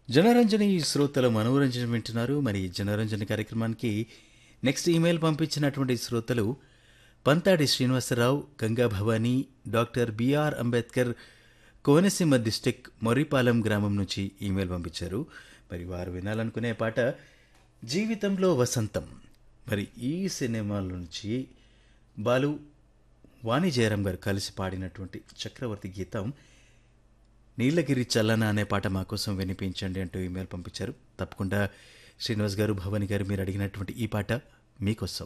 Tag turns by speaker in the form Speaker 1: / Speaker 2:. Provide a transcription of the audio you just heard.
Speaker 1: జనరంజని శ్రోతల మనోరంజన వింటున్నారు మరి జనరంజన కార్యక్రమానికి నెక్స్ట్ ఈమెయిల్ పంపించినటువంటి శ్రోతలు Panthadi Srinivasarao Ganga Bhavani doctor B R Ambedkar Konaseema district Morripalem గ్రామం నుంచి ఈమెయిల్ పంపించారు మరి వారు వినాలనుకునే పాట జీవితంలో వసంతం మరి ఈ సినిమాల నుంచి బాలు వాణి జయరాం గారు కలిసి పాడినటువంటి చక్రవర్తి గీతం నీలగిరి చల్లన అనే పాట మా కోసం వినిపించండి అంటూ ఈమెయిల్ పంపించారు తప్పకుండా శ్రీనివాస్ గారు భవాని గారు మీరు అడిగినటువంటి ఈ పాట మీకోసం